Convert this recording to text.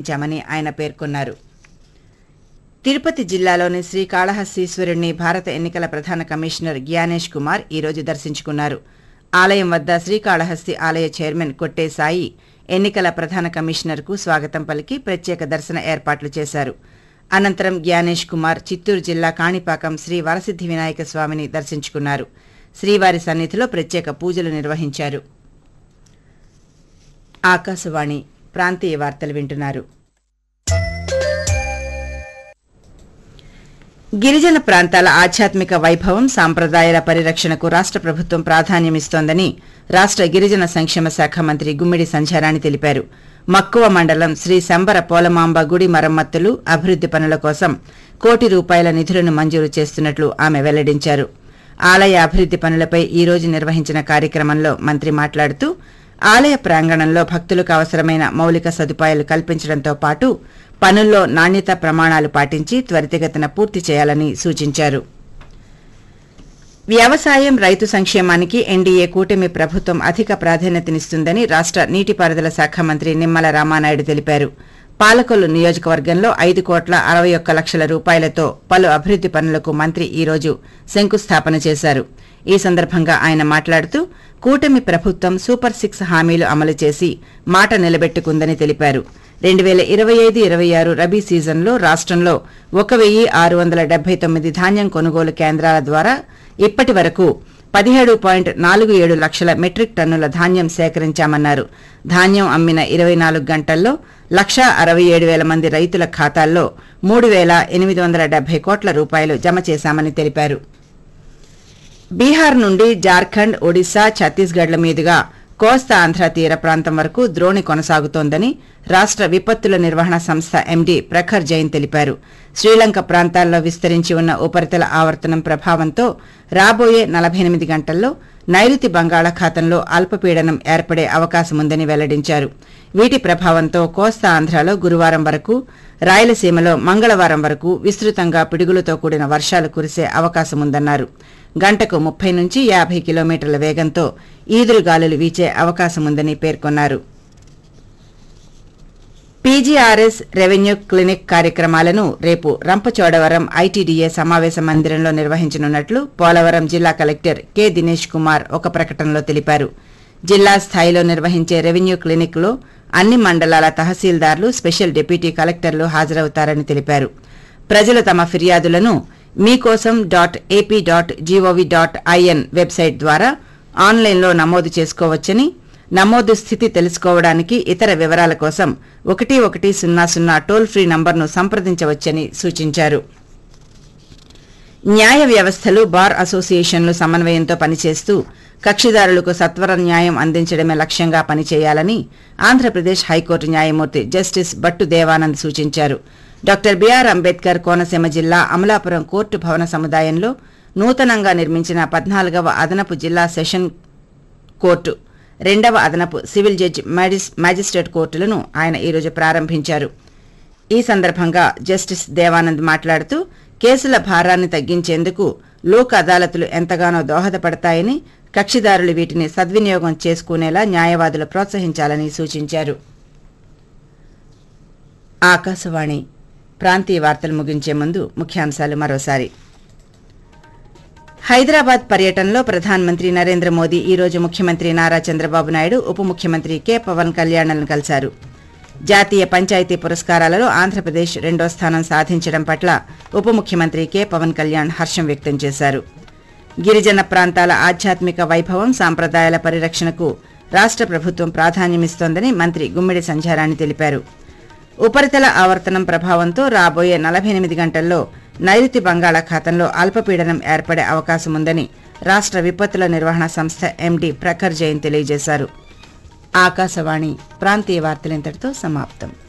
నిర్వహించామని ఆయన పేర్కొన్నారు తిరుపతి జిల్లాలోని శ్రీకాళహస్తీశ్వరుణ్ణి భారత ఎన్నికల ప్రధాన కమిషనర్ జ్ఞానేష్ కుమార్ ఈ రోజు దర్శించుకున్నారు ఆలయం వద్ద శ్రీకాళహస్తి ఆలయ చైర్మన్ కొట్టే సాయి ఎన్నికల ప్రధాన కమిషనర్కు స్వాగతం పలికి ప్రత్యేక దర్శన ఏర్పాట్లు చేశారు అనంతరం జ్ఞానేష్ కుమార్ చిత్తూరు జిల్లా కాణిపాకం శ్రీ వరసిద్ధి వినాయక స్వామిని దర్శించుకున్నారు శ్రీవారి సన్నిధిలో ప్రత్యేక పూజలు నిర్వహించారు ఆకాశవాణి ప్రాంతీయ వార్తలు వింటున్నారు గిరిజన ప్రాంతాల ఆధ్యాత్మిక వైభవం సాంప్రదాయాల పరిరక్షణకు రాష్ట్ర ప్రభుత్వం ప్రాధాన్యమిస్తోందని రాష్ట్ర గిరిజన సంక్షేమ శాఖ మంత్రి గుమ్మిడి సంధ్యారాణి తెలిపారు మక్కువ మండలం శ్రీ శంబర పోలమాంబ గుడి మరమ్మతులు అభివృద్ది పనుల కోసం కోటి రూపాయల నిధులను మంజూరు చేస్తున్నట్లు ఆమె వెల్లడించారు ఆలయ అభివృద్ది పనులపై ఈ రోజు నిర్వహించిన కార్యక్రమంలో మంత్రి మాట్లాడుతూ ఆలయ ప్రాంగణంలో భక్తులకు అవసరమైన మౌలిక సదుపాయాలు కల్పించడంతో పాటు పనుల్లో నాణ్యత ప్రమాణాలు పాటించి త్వరితగతిన పూర్తి చేయాలని సూచించారు వ్యవసాయం రైతు సంక్షేమానికి ఎన్డీఏ కూటమి ప్రభుత్వం అధిక ప్రాధాన్యతనిస్తుందని రాష్ట్ర నీటిపారుదల శాఖ మంత్రి నిమ్మల రామానాయుడు తెలిపారు పాలకొల్లు నియోజకవర్గంలో ఐదు కోట్ల అరవై ఒక్క లక్షల రూపాయలతో పలు అభివృద్ది పనులకు మంత్రి ఈ రోజు శంకుస్థాపన చేశారు ఈ సందర్భంగా ఆయన మాట్లాడుతూ కూటమి ప్రభుత్వం సూపర్ సిక్స్ హామీలు అమలు చేసి మాట నిలబెట్టుకుందని తెలిపారు రెండు వేల ఇరవై ఐదు ఇరవై ఆరు రబీ సీజన్లో రాష్ట్రంలో ఒక వెయ్యి ఆరు వందల డెబ్బై తొమ్మిది ధాన్యం కొనుగోలు కేంద్రాల ద్వారా ఇప్పటి వరకు పదిహేడు పాయింట్ నాలుగు ఏడు లక్షల మెట్రిక్ టన్నుల ధాన్యం సేకరించామన్నారు ధాన్యం అమ్మిన ఇరవై నాలుగు గంటల్లో లక్షా అరవై ఏడు వేల మంది రైతుల ఖాతాల్లో మూడు వేల ఎనిమిది వందల డెబ్బై కోట్ల రూపాయలు జమ చేశామని తెలిపారు బీహార్ నుండి జార్ఖండ్ ఒడిశా ఛత్తీస్గఢ్ల మీదుగా కోస్తా ఆంధ్ర తీర ప్రాంతం వరకు ద్రోణి కొనసాగుతోందని రాష్ట్ర విపత్తుల నిర్వహణ సంస్థ ఎండీ ప్రఖర్ జైన్ తెలిపారు శ్రీలంక ప్రాంతాల్లో విస్తరించి ఉన్న ఉపరితల ఆవర్తనం ప్రభావంతో రాబోయే నలభై ఎనిమిది గంటల్లో నైరుతి బంగాళాఖాతంలో అల్పపీడనం ఏర్పడే అవకాశముందని వెల్లడించారు వీటి ప్రభావంతో కోస్తా ఆంధ్రాలో గురువారం వరకు రాయలసీమలో మంగళవారం వరకు విస్తృతంగా పిడుగులతో కూడిన వర్షాలు కురిసే అవకాశముందన్నారు గంటకు ముప్పై నుంచి యాభై కిలోమీటర్ల వేగంతో ఈదురుగాలులు వీచే అవకాశముందని పేర్కొన్నారు పీజీఆర్ఎస్ రెవెన్యూ క్లినిక్ కార్యక్రమాలను రేపు రంపచోడవరం ఐటీడీఏ సమావేశ మందిరంలో నిర్వహించనున్నట్లు పోలవరం జిల్లా కలెక్టర్ కె దినేష్ కుమార్ ఒక ప్రకటనలో తెలిపారు జిల్లా స్థాయిలో నిర్వహించే రెవెన్యూ క్లినిక్లో అన్ని మండలాల తహసీల్దార్లు స్పెషల్ డిప్యూటీ కలెక్టర్లు హాజరవుతారని తెలిపారు ప్రజలు తమ ఫిర్యాదులను మీకోసం dot AP dot G O V dot I N website ద్వారా ఆన్లైన్లో నమోదు చేసుకోవచ్చని నమోదు స్థితి తెలుసుకోవడానికి ఇతర వివరాల కోసం ఒకటి ఒకటి సున్నా సున్నా టోల్ ఫ్రీ నంబర్ను సంప్రదించవచ్చని సూచించారు న్యాయ వ్యవస్థలు బార్ అసోసియేషన్లు సమన్వయంతో పనిచేస్తూ కక్షిదారులకు సత్వర న్యాయం అందించడమే లక్ష్యంగా పనిచేయాలని ఆంధ్రప్రదేశ్ హైకోర్టు న్యాయమూర్తి జస్టిస్ బట్టు దేవానంద్ సూచించారు డాక్టర్ బిఆర్ అంబేద్కర్ కోనసీమ జిల్లా అమలాపురం కోర్టు భవన సముదాయంలో నూతనంగా నిర్మించిన పద్నాలుగవ అదనపు జిల్లా సెషన్ కోర్టు రెండవ అదనపు సివిల్ జడ్జి మ్యాజిస్- మ్యాజిస్ట్రేట్ కోర్టులను ఆయన ఈరోజు ప్రారంభించారు ఈ సందర్భంగా జస్టిస్ దేవానంద్ మాట్లాడుతూ కేసుల భారాన్ని తగ్గించేందుకు లోక్ అదాలతులు ఎంతగానో దోహదపడతాయని కక్షిదారులు వీటిని సద్వినియోగం చేసుకునేలా న్యాయవాదులు ప్రోత్సహించాలని సూచించారు ఆకాశవాణి ప్రాంతీయ వార్తలు ముగించే ముందు ముఖ్యాంశాలు మరోసారి హైదరాబాద్ పర్యటనలో ప్రధానమంత్రి నరేంద్ర మోదీ ఈ రోజు ముఖ్యమంత్రి నారా చంద్రబాబు నాయుడు ఉప ముఖ్యమంత్రి కె పవన్ కళ్యాణ్లను కలిశారు జాతీయ పంచాయతీ పురస్కారాలలో ఆంధ్రప్రదేశ్ రెండో స్థానం సాధించడం పట్ల ఉప ముఖ్యమంత్రి కె పవన్ కళ్యాణ్ హర్షం వ్యక్తం చేశారు గిరిజన ప్రాంతాల ఆధ్యాత్మిక వైభవం సాంప్రదాయాల పరిరక్షణకు రాష్ట్ర ప్రభుత్వం ప్రాధాన్యమిస్తోందని మంత్రి గుమ్మిడి సంధ్యారాణి తెలిపారు ఉపరితల ఆవర్తనం ప్రభావంతో రాబోయే నలభై ఎనిమిది గంటల్లో నైరుతి బంగాళాఖాతంలో అల్పపీడనం ఏర్పడే అవకాశముందని రాష్ట్ర విపత్తుల నిర్వహణ సంస్థ ఎండీ ప్రఖర్ జైన్ తెలియజేశారు ఆకాశవాణి ప్రాంతీయ వార్తలింతటితో సమాప్తం